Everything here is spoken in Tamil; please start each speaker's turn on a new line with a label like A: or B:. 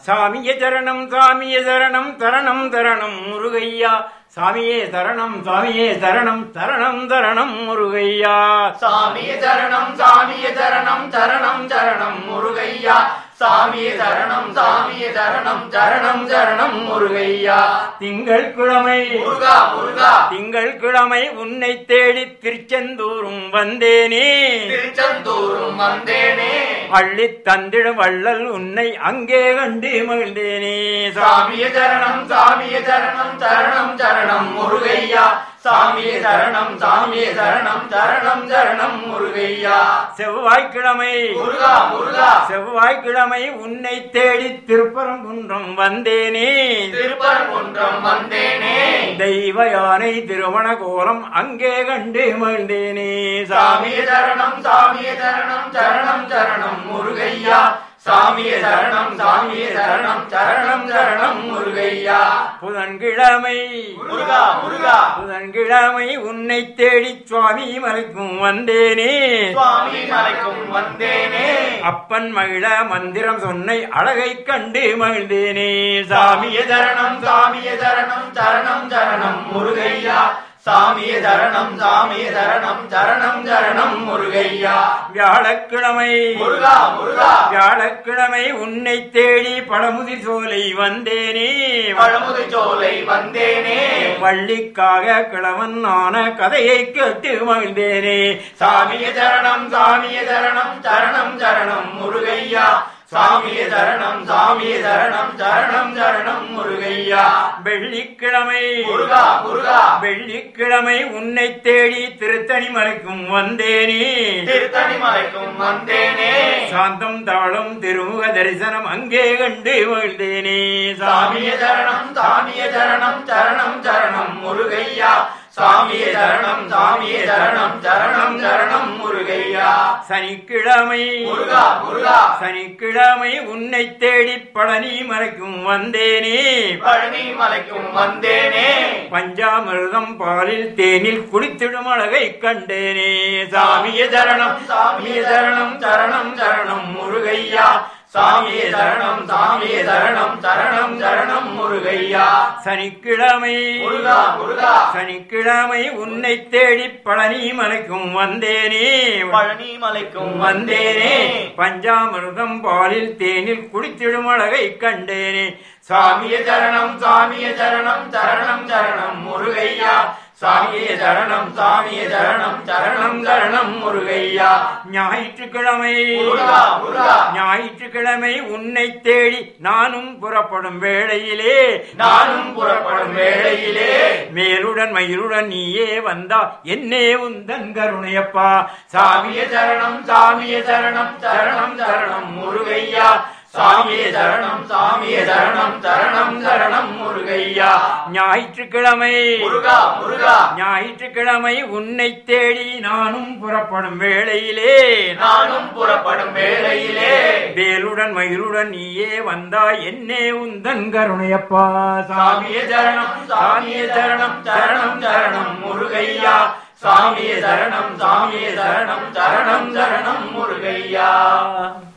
A: சாமியே சரணம் சாமியே சரணம் தரணம் தரணம் முருகையா சாமியே தரணம் சாமியே தரணம் தரணம் தரணம் முருகையா
B: சாமிய சரணம் சாமிய சரணம் சரணம் சரணம் முருகையா சாமிய சரணம் சாமிய சரணம் சரணம் சரணம் முருகையா
A: திங்கள் கிழமை
B: முருகா முருகா
A: திங்கள் கிழமை உன்னை தேடி திருச்செந்தூரும் வந்தேனே
B: திருச்செந்தூரும் வந்தேனே
A: அள்ளி தந்திடும் வள்ளல் உன்னை அங்கே கண்டு மகிழ்ந்தேனே
B: சாமிய சரணம் சாமிய சரணம் சரணம் சரணம் முருகையா சாமிய சரணம் சாமிய சரணம் சரணம் சரணம் முருகையா
A: செவ்வாய்க்கிழமை
B: முருகா முருகா
A: செவ்வாய்க்கிழமை உன்னை தேடி திருப்பரங்குன்றம் வந்தேனே
B: திருப்பரங்குன்றம் வந்தேனே
A: தெய்வ யானை திருமண கோலம் அங்கே கண்டு மகிழ்ந்தேனே
B: சாமிய சரணம் சாமிய சரணம் சரணம் சரணம் முருகையா சாமிய சரணம் சாமிய சரணம் சரணம் சரணம் முருகையா
A: புதன்கிழமை
B: முருகா முருகா
A: புதன்கிழமை உன்னை தேடி சுவாமி மலைக்கும் வந்தேனே
B: சுவாமி மலைக்கும் வந்தேனே
A: அப்பன் மகிழ மந்திரம் சொன்னை அழகை கண்டு மகிழ்ந்தேனே சாமி
B: சாமிய சரணம் சாமிய சரணம் சரணம் சரணம் முருகையா சாமிய சரணம் சாமிய சரணம் சரணம் சரணம் முருகையா
A: வியாழக்கிழமை
B: முருகா முருகா
A: வியாழக்கிழமை உன்னை தேடி பழமுதிர் சோலை வந்தேனே
B: பழமுது சோலை வந்தேனே
A: வள்ளிக்காக கிழவன் ஆன கதையை கேட்டு மகிழ்ந்தேனே
B: சாமிய சரணம் சாமிய சரணம் சரணம் சரணம் முருகையா சாமிய சரணம் சாமிய சரணம் சரணம் சரணம் முருகையா
A: வெள்ளிக்கிழமை
B: முருகா முருகா
A: வெள்ளிக்கிழமை உன்னை தேடி திருத்தணி மலைக்கும் வந்தேனே
B: திருத்தணி மலைக்கும் வந்தேனே
A: சாந்தம் தாளம் திருமுக தரிசனம் அங்கே கண்டு மகிழ்ந்தேனே
B: சாமிய சரணம் சாமிய சரணம் சரணம் சரணம் முருகையா சாமிய சரணம் சாமிய சரணம் சரணம் சரணம் முருகையா
A: சனிக்கிழமை
B: முருகா முருகா
A: சனிக்கிழமை உன்னை தேடி பழனி மலைக்கும் வந்தேனே
B: பழனி மலைக்கும் வந்தேனே
A: பஞ்சாமிர்தம் பாலில் தேனில் குளித்திடும் அழகை கண்டேனே
B: சாமிய சரணம் சாமிய சரணம் சரணம் சரணம் முருகையா சாமிய சரணம் சாமிய சரணம் சரணம் சரணம் முருகையா
A: சனிக்கிழமை
B: முருகா முருகா
A: சனிக்கிழமை உன்னை தேடி பழனி மலைக்கும் வந்தேனே
B: பழனி மலைக்கும் வந்தேனே
A: பஞ்சாமிர்தம் பாலில் தேனில் குளித்திடும் அழகை கண்டேனே
B: சாமிய சரணம் சாமிய சரணம் சரணம் சரணம் முருகையா சாமிய சரணம் சாமிய சரணம் சரணம் சரணம் முருகையா
A: ஞாயிற்றுக்கிழமை
B: முருகா முருகா
A: ஞாயிற்றுக்கிழமை உன்னை தேடி நானும் புறப்படும் வேளையிலே
B: நானும் புறப்படும் வேளையிலே
A: மேலுடன் மயிருடன் நீயே வந்தா என்னே உந்தன் கருணையப்பா சாமி
B: சாமிய சரணம் சாமிய சரணம் சரணம் சரணம் முருகையா சாமிய சரணம் சாமிய சரணம் சரணம் சரணம் முருகையா
A: ஞாயிற்றுக்கிழமை
B: முருகா முருகா
A: ஞாயிற்றுக்கிழமை உன்னை தேடி நானும் புறப்படும் வேளையிலே
B: நானும் புறப்படும் வேளையிலே
A: வேலுடன் மயிருடன் நீயே வந்தா என்னே உந்தன் கருணையப்பா
B: சாமிய சரணம் சாமிய சரணம் சரணம் சரணம் முருகையா சாமிய சரணம் சாமிய சரணம் சரணம் சரணம் முருகையா